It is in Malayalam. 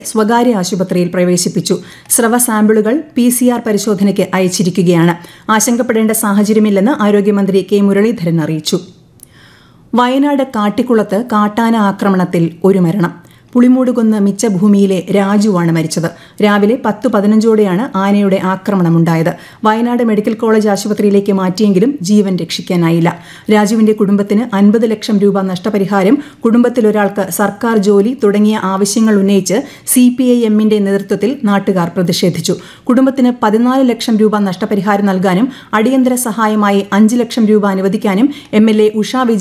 സ്വകാര്യ ആശുപത്രിയിൽ പ്രവേശിപ്പിച്ചു സ്രവ സാമ്പിളുകൾ പി സി ആർ പരിശോധനയ്ക്ക് അയച്ചിരിക്കുകയാണ് ആശങ്കപ്പെടേണ്ട സാഹചര്യമില്ലെന്ന് ആരോഗ്യമന്ത്രി കെ മുരളീധരൻ അറിയിച്ചു വയനാട് കാട്ടിക്കുളത്ത് കാട്ടാന ആക്രമണത്തിൽ ഒരു മരണം പുളിമൂടുകുന്ന് മിച്ചഭൂമിയിലെ രാജുവാണ് മരിച്ചത് രാവിലെ പത്ത് പതിനഞ്ചോടെയാണ് ആനയുടെ ആക്രമണമുണ്ടായത് വയനാട് മെഡിക്കൽ കോളേജ് ആശുപത്രിയിലേക്ക് മാറ്റിയെങ്കിലും ജീവൻ രക്ഷിക്കാനായില്ല രാജുവിന്റെ കുടുംബത്തിന് അൻപത് ലക്ഷം രൂപ നഷ്ടപരിഹാരം കുടുംബത്തിലൊരാൾക്ക് സർക്കാർ ജോലി തുടങ്ങിയ ആവശ്യങ്ങൾ ഉന്നയിച്ച് സി പി ഐ എമ്മിന്റെ നേതൃത്വത്തിൽ നാട്ടുകാർ പ്രതിഷേധിച്ചു കുടുംബത്തിന് പതിനാല് ലക്ഷം രൂപ നഷ്ടപരിഹാരം നൽകാനും അടിയന്തര സഹായമായി അഞ്ച് ലക്ഷം രൂപ അനുവദിക്കാനും എം എൽ എ ഉഷ